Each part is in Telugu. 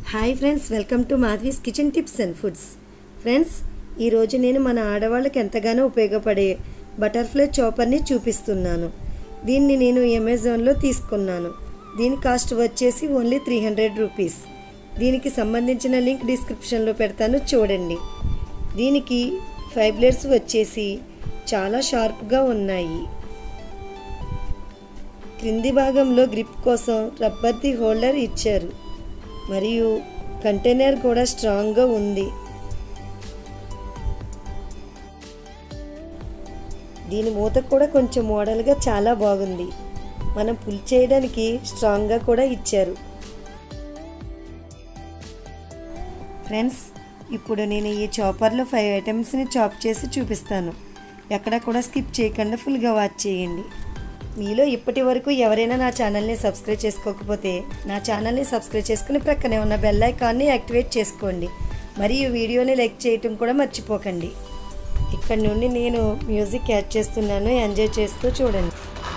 hi friends welcome to Madhavi's kitchen tips and foods friends ఈరోజు నేను మన ఆడవాళ్ళకి ఎంతగానో ఉపయోగపడే బటర్ఫ్లై చాపర్ని చూపిస్తున్నాను దీన్ని నేను అమెజాన్లో తీసుకున్నాను దీని కాస్ట్ వచ్చేసి ఓన్లీ త్రీ హండ్రెడ్ రూపీస్ దీనికి సంబంధించిన లింక్ డిస్క్రిప్షన్లో పెడతాను చూడండి దీనికి ఫైవ్ బ్లేడ్స్ వచ్చేసి చాలా షార్ప్గా ఉన్నాయి క్రింది భాగంలో గ్రిప్ కోసం రబ్బర్ది హోల్డర్ ఇచ్చారు మరియు కంటైనర్ కూడా స్ట్రాంగ్గా ఉంది దీని మూత కూడా కొంచెం మోడల్గా చాలా బాగుంది మనం పుల్ చేయడానికి స్ట్రాంగ్గా కూడా ఇచ్చారు ఫ్రెండ్స్ ఇప్పుడు నేను ఈ చాపర్లో ఫైవ్ ఐటమ్స్ని చాప్ చేసి చూపిస్తాను ఎక్కడ కూడా స్కిప్ చేయకుండా ఫుల్గా వాచ్ చేయండి మీలో ఇప్పటి వరకు ఎవరైనా నా ఛానల్ని సబ్స్క్రైబ్ చేసుకోకపోతే నా ఛానల్ని సబ్స్క్రైబ్ చేసుకుని ప్రక్కనే ఉన్న బెల్ ఐకాన్ని యాక్టివేట్ చేసుకోండి మరియు వీడియోని లైక్ చేయటం కూడా మర్చిపోకండి ఇక్కడ నుండి నేను మ్యూజిక్ యాడ్ చేస్తున్నాను ఎంజాయ్ చేస్తూ చూడండి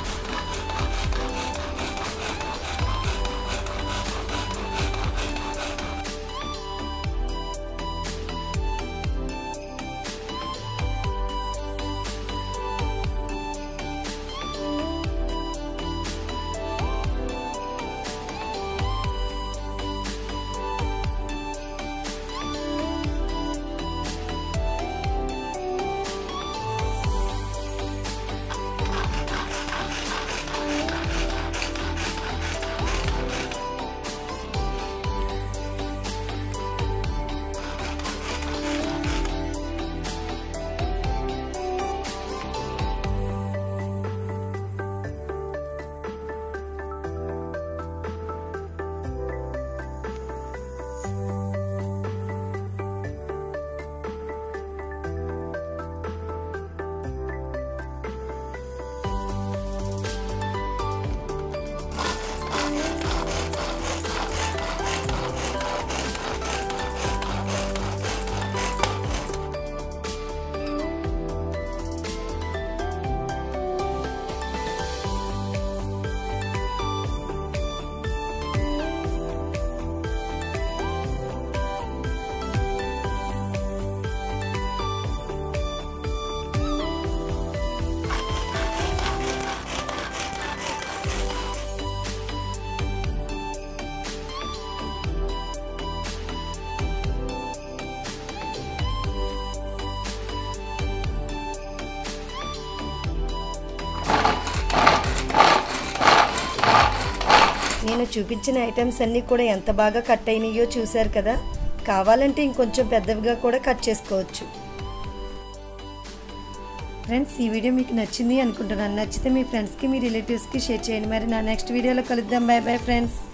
నేను చూపించిన ఐటమ్స్ అన్నీ కూడా ఎంత బాగా కట్ అయినాయో చూశారు కదా కావాలంటే ఇంకొంచెం పెద్దవిగా కూడా కట్ చేసుకోవచ్చు ఫ్రెండ్స్ ఈ వీడియో మీకు నచ్చింది అనుకుంటున్నాను నచ్చితే మీ ఫ్రెండ్స్కి మీ రిలేటివ్స్కి షేర్ చేయండి మరి నా నెక్స్ట్ వీడియోలో కలుద్దాం బాయ్ బాయ్ ఫ్రెండ్స్